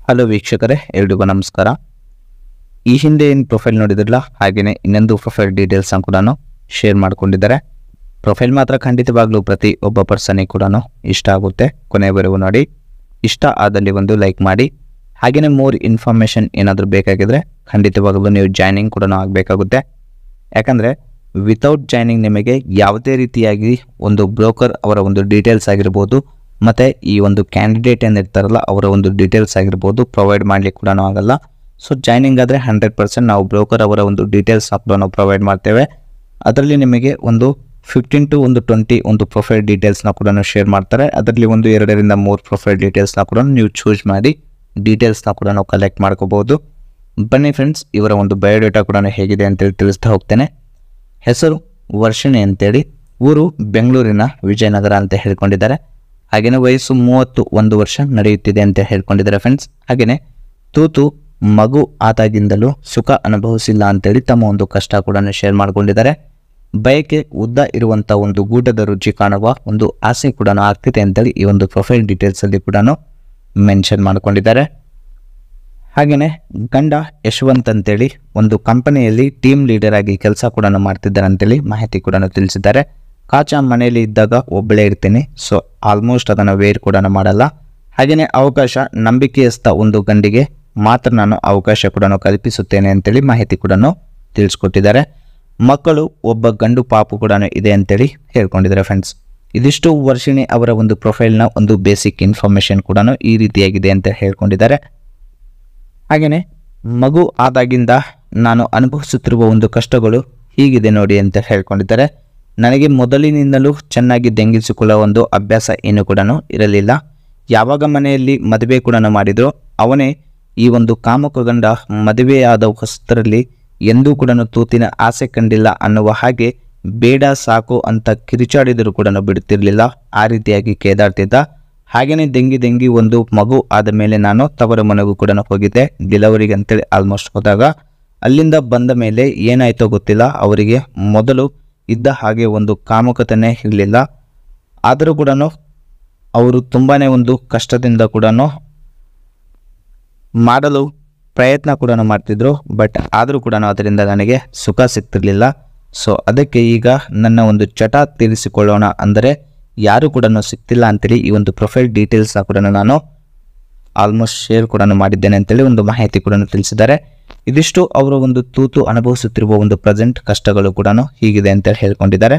hello ವೀಕ್ಷಕರೇ ಎಲ್ರಿಗೂ ನಮಸ್ಕಾರ ಈ ಹಿಂದೆ ಏನು ಪ್ರೊಫೈಲ್ ನೋಡಿದ್ರಲ್ಲ ಹಾಗೆಯೇ ಇನ್ನೊಂದು ಪ್ರೊಫೈಲ್ ಡೀಟೇಲ್ಸ್ನ ಕೂಡ ಶೇರ್ ಮಾಡ್ಕೊಂಡಿದ್ದಾರೆ ಪ್ರೊಫೈಲ್ ಮಾತ್ರ ಖಂಡಿತವಾಗ್ಲೂ ಪ್ರತಿ ಒಬ್ಬ ಪರ್ಸನಿಗೆ ಕೂಡ ಇಷ್ಟ ಆಗುತ್ತೆ ಕೊನೆಯವರೆಗೂ ನೋಡಿ ಇಷ್ಟ ಆದಲ್ಲಿ ಒಂದು ಲೈಕ್ ಮಾಡಿ ಹಾಗೆಯೇ ಮೋರ್ ಇನ್ಫಾರ್ಮೇಷನ್ ಏನಾದರೂ ಬೇಕಾಗಿದ್ರೆ ಖಂಡಿತವಾಗಲೂ ನೀವು ಜಾಯ್ನಿಂಗ್ ಕೂಡ ಆಗಬೇಕಾಗುತ್ತೆ ಯಾಕಂದರೆ ವಿತೌಟ್ ಜಾಯ್ನಿಂಗ್ ನಿಮಗೆ ಯಾವುದೇ ರೀತಿಯಾಗಿ ಒಂದು ಬ್ರೋಕರ್ ಅವರ ಒಂದು ಡೀಟೇಲ್ಸ್ ಆಗಿರ್ಬೋದು ಮತ್ತು ಈ ಒಂದು ಕ್ಯಾಂಡಿಡೇಟ್ ಏನಿರ್ತಾರಲ್ಲ ಅವರ ಒಂದು ಡೀಟೇಲ್ಸ್ ಆಗಿರ್ಬೋದು ಪ್ರೊವೈಡ್ ಮಾಡಲಿಕ್ಕೆ ಕೂಡ ಆಗಲ್ಲ ಸೊ ಜಾಯ್ನಿಂಗ್ ಆದರೆ ಹಂಡ್ರೆಡ್ ಪರ್ಸೆಂಟ್ ನಾವು ಬ್ರೋಕರ್ ಅವರ ಒಂದು ಡೀಟೇಲ್ಸ್ ಕೂಡ ನಾವು ಪ್ರೊವೈಡ್ ಮಾಡ್ತೇವೆ ಅದರಲ್ಲಿ ನಿಮಗೆ ಒಂದು ಫಿಫ್ಟೀನ್ ಟು ಒಂದು ಟ್ವೆಂಟಿ ಒಂದು ಪ್ರೊಫೈಲ್ ಡೀಟೇಲ್ಸ್ನ ಕೂಡ ಶೇರ್ ಮಾಡ್ತಾರೆ ಅದರಲ್ಲಿ ಒಂದು ಎರಡರಿಂದ ಮೂರು ಪ್ರೊಫೈಲ್ ಡೀಟೇಲ್ಸ್ನ ಕೂಡ ನೀವು ಚೂಸ್ ಮಾಡಿ ಡೀಟೇಲ್ಸ್ನ ಕೂಡ ನಾವು ಕಲೆಕ್ಟ್ ಮಾಡ್ಕೋಬೋದು ಬನ್ನಿ ಫ್ರೆಂಡ್ಸ್ ಇವರ ಒಂದು ಬಯೋಡೇಟಾ ಕೂಡ ಹೇಗಿದೆ ಅಂತೇಳಿ ತಿಳಿಸ್ತಾ ಹೋಗ್ತೇನೆ ಹೆಸರು ವರ್ಷಿಣಿ ಅಂತೇಳಿ ಊರು ಬೆಂಗಳೂರಿನ ವಿಜಯನಗರ ಅಂತ ಹೇಳ್ಕೊಂಡಿದ್ದಾರೆ ಹಾಗೆಯೇ ವಯಸ್ಸು ಮೂವತ್ತು ಒಂದು ವರ್ಷ ನಡೆಯುತ್ತಿದೆ ಅಂತ ಹೇಳ್ಕೊಂಡಿದ್ದಾರೆ ಫ್ರೆಂಡ್ಸ್ ಹಾಗೆಯೇ ತೂತು ಮಗು ಆದಾಗಿಂದಲೂ ಸುಖ ಅನುಭವಿಸಿಲ್ಲ ಅಂತೇಳಿ ತಮ್ಮ ಒಂದು ಕಷ್ಟ ಕೂಡ ಶೇರ್ ಮಾಡ್ಕೊಂಡಿದ್ದಾರೆ ಬಯಕೆ ಉದ್ದ ಇರುವಂಥ ಒಂದು ಗೂಟದ ರುಚಿ ಕಾಣುವ ಒಂದು ಆಸೆ ಕೂಡ ಆಗ್ತಿದೆ ಅಂತೇಳಿ ಈ ಒಂದು ಪ್ರೊಫೈಲ್ ಡೀಟೇಲ್ಸಲ್ಲಿ ಕೂಡ ಮೆನ್ಷನ್ ಮಾಡ್ಕೊಂಡಿದ್ದಾರೆ ಹಾಗೆಯೇ ಗಂಡ ಯಶವಂತ್ ಅಂತೇಳಿ ಒಂದು ಕಂಪನಿಯಲ್ಲಿ ಟೀಮ್ ಲೀಡರ್ ಆಗಿ ಕೆಲಸ ಕೂಡ ಮಾಡ್ತಿದ್ದಾರೆ ಅಂತೇಳಿ ಮಾಹಿತಿ ಕೂಡ ತಿಳಿಸಿದ್ದಾರೆ ಕಾಚಾ ಮನೆಯಲ್ಲಿ ಇದ್ದಾಗ ಒಬ್ಬಳೇ ಇರ್ತೀನಿ ಸೊ ಆಲ್ಮೋಸ್ಟ್ ಅದನ್ನು ವೇರ್ ಕೂಡ ಮಾಡಲ್ಲ ಹಾಗೆಯೇ ಅವಕಾಶ ನಂಬಿಕೆಯಸ್ಥ ಒಂದು ಗಂಡಿಗೆ ಮಾತ್ರ ನಾನು ಅವಕಾಶ ಕೂಡ ಕಲ್ಪಿಸುತ್ತೇನೆ ಅಂತೇಳಿ ಮಾಹಿತಿ ಕೂಡ ತಿಳಿಸ್ಕೊಟ್ಟಿದ್ದಾರೆ ಮಕ್ಕಳು ಒಬ್ಬ ಗಂಡು ಪಾಪು ಕೂಡ ಇದೆ ಅಂತೇಳಿ ಹೇಳ್ಕೊಂಡಿದ್ದಾರೆ ಫ್ರೆಂಡ್ಸ್ ಇದಿಷ್ಟು ವರ್ಷಿಣಿ ಅವರ ಒಂದು ಪ್ರೊಫೈಲ್ನ ಒಂದು ಬೇಸಿಕ್ ಇನ್ಫಾರ್ಮೇಷನ್ ಕೂಡ ಈ ರೀತಿಯಾಗಿದೆ ಅಂತ ಹೇಳ್ಕೊಂಡಿದ್ದಾರೆ ಹಾಗೆಯೇ ಮಗು ಆದಾಗಿಂದ ನಾನು ಅನುಭವಿಸುತ್ತಿರುವ ಒಂದು ಕಷ್ಟಗಳು ಹೀಗಿದೆ ನೋಡಿ ಅಂತ ಹೇಳ್ಕೊಂಡಿದ್ದಾರೆ ನನಗೆ ಮೊದಲಿನಿಂದಲೂ ಚೆನ್ನಾಗಿ ದೆಂಗಿಸಿಕೊಳ್ಳುವ ಒಂದು ಅಭ್ಯಾಸ ಏನು ಕೂಡ ಇರಲಿಲ್ಲ ಯಾವಾಗ ಮನೆಯಲ್ಲಿ ಮದುವೆ ಕೂಡ ಮಾಡಿದ್ರು ಅವನೇ ಈ ಒಂದು ಕಾಮಕಗಂಡ ಮದುವೆಯಾದ ಹೊಸತರಲ್ಲಿ ಎಂದೂ ಕೂಡ ತೂತಿನ ಆಸೆ ಕಂಡಿಲ್ಲ ಅನ್ನುವ ಹಾಗೆ ಬೇಡ ಸಾಕು ಅಂತ ಕಿರಿಚಾಡಿದರೂ ಕೂಡ ಬಿಡುತ್ತಿರಲಿಲ್ಲ ಆ ರೀತಿಯಾಗಿ ಕೇದಾಡ್ತಿದ್ದ ಹಾಗೆಯೇ ದೆಂಗಿ ದೆಂಗಿ ಒಂದು ಮಗು ಆದ ಮೇಲೆ ನಾನು ತವರ ಮನೆಗೂ ಕೂಡ ಹೋಗಿದ್ದೆ ಡೆಲಿವರಿಗೆ ಅಂತೇಳಿ ಆಲ್ಮೋಸ್ಟ್ ಹೋದಾಗ ಅಲ್ಲಿಂದ ಬಂದ ಮೇಲೆ ಏನಾಯ್ತೋ ಗೊತ್ತಿಲ್ಲ ಅವರಿಗೆ ಮೊದಲು ಇದ್ದ ಹಾಗೆ ಒಂದು ಕಾಮುಕತೆನೇ ಇರಲಿಲ್ಲ ಆದರೂ ಕೂಡ ಅವರು ತುಂಬಾ ಒಂದು ಕಷ್ಟದಿಂದ ಕೂಡ ಮಾಡಲು ಪ್ರಯತ್ನ ಕೂಡ ಮಾಡ್ತಿದ್ರು ಬಟ್ ಆದರೂ ಕೂಡ ಅದರಿಂದ ನನಗೆ ಸುಖ ಸಿಗ್ತಿರ್ಲಿಲ್ಲ ಸೊ ಅದಕ್ಕೆ ಈಗ ನನ್ನ ಒಂದು ಚಟ ತೀರಿಸಿಕೊಳ್ಳೋಣ ಅಂದರೆ ಯಾರು ಕೂಡ ಸಿಗ್ತಿಲ್ಲ ಅಂತೇಳಿ ಈ ಒಂದು ಪ್ರೊಫೈಲ್ ಡೀಟೇಲ್ಸ್ನ ಕೂಡ ನಾನು ಆಲ್ಮೋಸ್ಟ್ ಶೇರ್ ಕೂಡ ಮಾಡಿದ್ದೇನೆ ಅಂತೇಳಿ ಒಂದು ಮಾಹಿತಿ ಕೂಡ ತಿಳಿಸಿದ್ದಾರೆ ಇದಿಷ್ಟು ಅವರ ಒಂದು ತೂತು ಅನುಭವಿಸುತ್ತಿರುವ ಒಂದು ಪ್ರೆಸೆಂಟ್ ಕಷ್ಟಗಳು ಕೂಡ ಹೀಗಿದೆ ಅಂತ ಹೇಳ್ಕೊಂಡಿದ್ದಾರೆ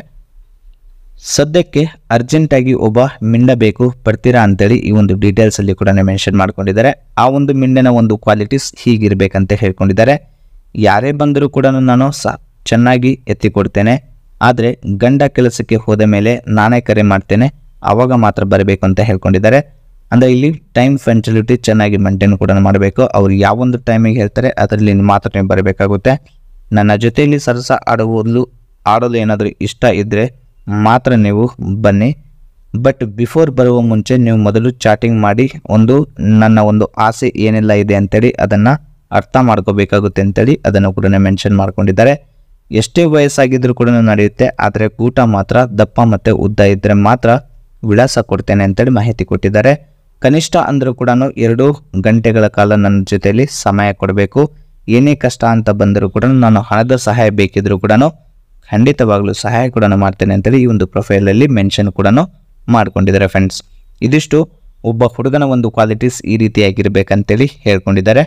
ಸದ್ಯಕ್ಕೆ ಅರ್ಜೆಂಟಾಗಿ ಒಬ್ಬ ಮಿಂಡ ಬೇಕು ಬರ್ತೀರಾ ಅಂತೇಳಿ ಈ ಒಂದು ಡೀಟೇಲ್ಸಲ್ಲಿ ಕೂಡ ಮೆನ್ಷನ್ ಮಾಡ್ಕೊಂಡಿದ್ದಾರೆ ಆ ಒಂದು ಮಿಂಡಿನ ಒಂದು ಕ್ವಾಲಿಟೀಸ್ ಹೀಗಿರಬೇಕಂತ ಹೇಳ್ಕೊಂಡಿದ್ದಾರೆ ಯಾರೇ ಬಂದರೂ ಕೂಡ ನಾನು ಸ ಚೆನ್ನಾಗಿ ಎತ್ತಿಕೊಡ್ತೇನೆ ಆದರೆ ಗಂಡ ಕೆಲಸಕ್ಕೆ ಹೋದ ಮೇಲೆ ನಾನೇ ಕರೆ ಮಾಡ್ತೇನೆ ಆವಾಗ ಮಾತ್ರ ಬರಬೇಕು ಅಂತ ಹೇಳ್ಕೊಂಡಿದ್ದಾರೆ ಅಂದರೆ ಇಲ್ಲಿ ಟೈಮ್ ಫೆಂಚಿಲಿಟಿ ಚೆನ್ನಾಗಿ ಮೇಂಟೈನ್ ಕೂಡ ಮಾಡಬೇಕು ಅವ್ರು ಯಾವೊಂದು ಟೈಮಿಗೆ ಹೇಳ್ತಾರೆ ಅದರಲ್ಲಿ ಮಾತ್ರ ನೀವು ಬರಬೇಕಾಗುತ್ತೆ ನನ್ನ ಜೊತೆಯಲ್ಲಿ ಸರಸ ಆಡುವುದು ಆಡಲು ಏನಾದರೂ ಇಷ್ಟ ಇದ್ದರೆ ಮಾತ್ರ ನೀವು ಬನ್ನಿ ಬಟ್ ಬಿಫೋರ್ ಬರುವ ಮುಂಚೆ ನೀವು ಮೊದಲು ಚಾಟಿಂಗ್ ಮಾಡಿ ಒಂದು ನನ್ನ ಒಂದು ಆಸೆ ಏನೆಲ್ಲ ಇದೆ ಅಂತೇಳಿ ಅದನ್ನು ಅರ್ಥ ಮಾಡ್ಕೋಬೇಕಾಗುತ್ತೆ ಅಂತೇಳಿ ಅದನ್ನು ಕೂಡ ಮೆನ್ಷನ್ ಮಾಡ್ಕೊಂಡಿದ್ದಾರೆ ಎಷ್ಟೇ ವಯಸ್ಸಾಗಿದ್ರೂ ಕೂಡ ನಡೆಯುತ್ತೆ ಆದರೆ ಊಟ ಮಾತ್ರ ದಪ್ಪ ಮತ್ತು ಉದ್ದ ಇದ್ದರೆ ಮಾತ್ರ ವಿಳಾಸ ಕೊಡ್ತೇನೆ ಅಂತೇಳಿ ಮಾಹಿತಿ ಕೊಟ್ಟಿದ್ದಾರೆ ಕನಿಷ್ಠ ಅಂದರೂ ಕೂಡ ಎರಡು ಗಂಟೆಗಳ ಕಾಲ ನನ್ನ ಜೊತೆಯಲ್ಲಿ ಸಮಯ ಕೊಡಬೇಕು ಏನೇ ಕಷ್ಟ ಅಂತ ಬಂದರೂ ಕೂಡ ನಾನು ಹಣದ ಸಹಾಯ ಬೇಕಿದ್ರೂ ಕೂಡ ಖಂಡಿತವಾಗ್ಲೂ ಸಹಾಯ ಕೂಡ ಮಾಡ್ತೇನೆ ಅಂತೇಳಿ ಈ ಒಂದು ಪ್ರೊಫೈಲಲ್ಲಿ ಮೆನ್ಷನ್ ಕೂಡ ಮಾಡ್ಕೊಂಡಿದ್ದಾರೆ ಫ್ರೆಂಡ್ಸ್ ಇದಿಷ್ಟು ಒಬ್ಬ ಹುಡುಗನ ಒಂದು ಕ್ವಾಲಿಟೀಸ್ ಈ ರೀತಿಯಾಗಿರ್ಬೇಕಂತೇಳಿ ಹೇಳ್ಕೊಂಡಿದ್ದಾರೆ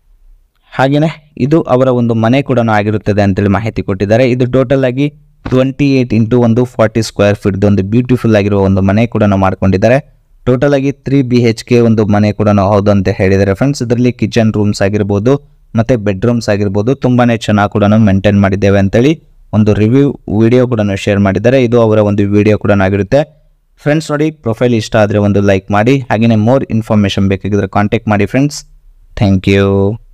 ಹಾಗೆಯೇ ಇದು ಅವರ ಒಂದು ಮನೆ ಕೂಡ ಆಗಿರುತ್ತದೆ ಅಂತೇಳಿ ಮಾಹಿತಿ ಕೊಟ್ಟಿದ್ದಾರೆ ಇದು ಟೋಟಲ್ ಆಗಿ ಟ್ವೆಂಟಿ ಏಯ್ಟ್ ಇಂಟು ಒಂದು ಫಾರ್ಟಿ ಸ್ಕ್ವೇರ್ ಫೀಟ್ದು ಒಂದು ಬ್ಯೂಟಿಫುಲ್ ಆಗಿರುವ ಒಂದು ಮನೆ ಕೂಡ ಮಾಡ್ಕೊಂಡಿದ್ದಾರೆ ಟೋಟಲ್ ಆಗಿ ತ್ರೀ ಬಿ ಎಚ್ ಕೆ ಒಂದು ಮನೆ ಕೂಡ ಹೌದು ಅಂತ ಹೇಳಿದ್ದಾರೆ ಫ್ರೆಂಡ್ಸ್ ಇದರಲ್ಲಿ ಕಿಚನ್ ರೂಮ್ಸ್ ಆಗಿರ್ಬೋದು ಮತ್ತು ಬೆಡ್ರೂಮ್ಸ್ ಆಗಿರ್ಬೋದು ತುಂಬಾ ಚೆನ್ನಾಗಿ ಕೂಡ ಮೇಂಟೈನ್ ಮಾಡಿದ್ದೇವೆ ಅಂತೇಳಿ ಒಂದು ರಿವ್ಯೂ ವಿಡಿಯೋ ಕೂಡ ಶೇರ್ ಮಾಡಿದ್ದಾರೆ ಇದು ಅವರ ಒಂದು ವಿಡಿಯೋ ಕೂಡ ಆಗಿರುತ್ತೆ ಫ್ರೆಂಡ್ಸ್ ನೋಡಿ ಪ್ರೊಫೈಲ್ ಇಷ್ಟ ಆದರೆ ಒಂದು ಲೈಕ್ ಮಾಡಿ ಹಾಗೆಯೇ ಮೋರ್ ಇನ್ಫಾರ್ಮೇಷನ್ ಬೇಕಾಗಿದ್ರೆ ಕಾಂಟ್ಯಾಕ್ಟ್ ಮಾಡಿ ಫ್ರೆಂಡ್ಸ್ ಥ್ಯಾಂಕ್ ಯು